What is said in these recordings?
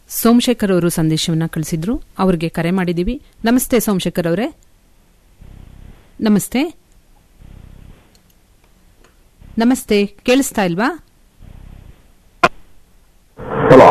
ಸೋಮಶೇಖರ್ ಅವರು ಸಂದೇಶವನ್ನ ಕಳಿಸಿದ್ರು ಅವ್ರಿಗೆ ಕರೆ ಮಾಡಿದೀವಿ ನಮಸ್ತೆ ಸೋಮಶೇಖರ್ ಅವರೇ ನಮಸ್ತೆ ನಮಸ್ತೆ ಕೇಳಿಸ್ತಾ ಇಲ್ವಾ ಹಲೋ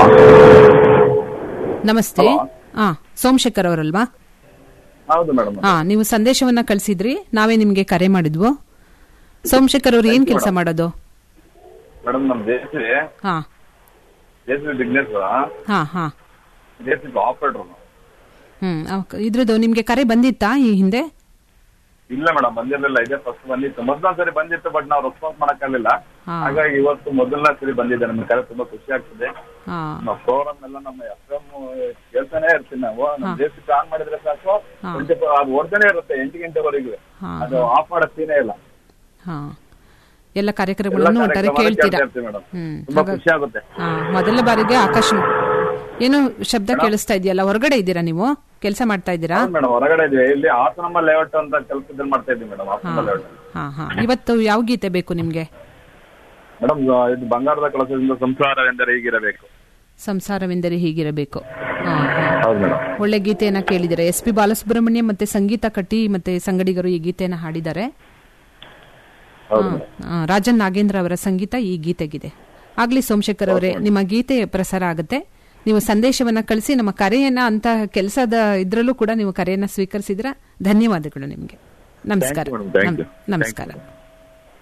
ನಮಸ್ತೆ ಹಾ ಸೋಮಶೇಖರ್ ಅವರಲ್ವಾ ಹೌದು ಮೇಡಮ್ ಹಾ ನೀವು ಸಂದೇಶವನ್ನ ಕಳಿಸಿದ್ರಿ ನಾವೇ ನಿಮ್ಗೆ ಕರೆ ಮಾಡಿದ್ವು ಸೋಮಶೇಖರ್ ಅವ್ರು ಏನ್ ಕೆಲಸ ಮಾಡೋದು ಮೇಡಮ್ ನಮ್ ಜೆಸಿ ಹಾ ಜೆಸಿ ಬಿಸ್ನೆಸ್ ಹಾ ಹಾ ಜೆಸಿ ಆಪರೇಟರ್ ಹ್ಮ್ ಅವ್- ಇದ್ರದ್ದು ನಿಮ್ಗೆ ಕರೆ ಬಂದಿತ್ತಾ ಈ ಹಿಂದೆ ಇಲ್ಲ ಮೇಡಮ್ ಬಂದಿರ್ಲಿಲ್ಲ ಇದೇ ಫಸ್ಟ್ ಬಂದಿತ್ತು ಮೊದಲೊಂದ್ ಸರಿ ಬಂದಿತ್ತು ಬಟ್ ನಾವು ರೆಸ್ಪಾನ್ಸ್ ಮಾಡಕ್ಕಾಗಲಿಲ್ಲ ಹಾ. ಹಾಗಾಗಿ ಇವತ್ತು ಮೊದಲನೇ ಸರಿ ಬಂದಿದೆ ನಮ್ಗೆ ಕರೆ ತುಂಬಾ ಖುಷಿ ಆಗ್ತದೆ ಹಾ ನಮ್ಮ ಪ್ರೋಗ್ರಾಮ್ ಎಲ್ಲ ನಮ್ಮ ಎಫ್ ಎಂ ಕೇಳ್ತಾನೆ ಇರ್ತೀವಿ ನಾವು ನಮ್ಮ ಜೆಸಿ ಆನ್ ಮಾಡಿದ್ರೆ ಸಾಕು ಹಾ. ಟ್ವೆಂಟಿ ಫೋರ್ ಅದು ಓಡ್ತಾನೆ ಇರುತ್ತೆ ಎಂಟು ಗಂಟೆವರೆಗೂ ಹಾ, ಅದು ಆಫ್ ಮಾಡಕ್ ಸೀನೇ ಇಲ್ಲ ಹಾ ಎಲ್ಲ ಎಲ್ಲ ಕಾರ್ಯಕ್ರಮಗಳನ್ನು ಒಟ್ಟಾರೆ ಕಾರ್ಯಕ್ರಮ ಕೇಳ್ತೀರಾ ಕೇಳ್ತಾ ಇರ್ತೀವಿ ಮೇಡಮ್ ಹ್ಮ್ ತುಂಬಾ ಹಾಗಾಗಿ- ಖುಷಿ ಆಗುತ್ತೆ ಹಾ, ಮೊದಲ ಬಾರಿಗೆ ಆಕಾಶ ಏನು ಶಬ್ದ ಕೇಳಿಸ್ತಾ ಇದೆಯಲ್ಲ ಹೊರಗಡೆ ಇದ್ದೀರಾ ನೀವು ಕೆಲಸ ಮಾಡ್ತಾ ಇದ್ದೀರಾ ಮೇಡಮ್ ಹೊರಗಡೆ ಇದೀವಿ ಇಲ್ಲಿ ಹಾಸನಮ್ಮ ಲೇಔಟ್ ಅಂತ ಕೆಲಸದಲ್ಲಿ ಮಾಡ್ತಾ ಇದ್ದೀವಿ ಮೇಡಮ್ ಹಾಸನಮ್ಮ ಲೇಔಟ್ ಹಾ ಹಾ ಇವತ್ತು ಯಾವ ಗೀತೆ ಬೇಕು ನಿಮ್ಗೆ ಮೇಡಮ್ ಇದು ಬಂಗಾರದ ಕಳಸದಿಂದ ಸಂಸಾರವೆಂದರೆ ಹೀಗಿರಬೇಕು ಸಂಸಾರವೆಂದರೆ ಹೀಗಿರಬೇಕು ಹಾ, ಹಾ. ಹೌದು ಮೇಡಮ್ ಒಳ್ಳೆ ಗೀತೆಯನ್ನ ಕೇಳಿದ್ದಾರೆ ಎಸ್ ಪಿ ಬಾಲಸುಬ್ರಹ್ಮಣ್ಯ ಮತ್ತೆ ಸಂಗೀತ ಕಟ್ಟಿ ಮತ್ತೆ ಸಂಗಡಿಗರು ಈ ಗೀತೆಯನ್ನ ಹಾಡಿದ್ದಾರೆ ಹೌದು ಹಾ, ಆ, ರಾಜನ್ ನಾಗೇಂದ್ರ ಅವರ ಸಂಗೀತ ಈ ಗೀತೆಗಿದೆ ಆಗ್ಲಿ ಸೋಮಶೇಖರ್ ಅವರೇ ನಿಮ್ಮ ಗೀತೆ ಪ್ರಸಾರ ಆಗುತ್ತೆ ನೀವು ಸಂದೇಶವನ್ನ ಕಳಿಸಿ ನಮ್ಮ ಕರೆಯನ್ನ ಅಂತ ಕೆಲಸದ ಇದ್ರಲ್ಲೂ ಕೂಡ ನೀವು ಕರೆಯನ್ನ ಸ್ವೀಕರಿಸಿದ್ರ ಧನ್ಯವಾದಗಳು ನಿಮಗೆ ನಮಸ್ಕಾರ madam. Thank you. ನಮ್- ನಮಸ್ಕಾರ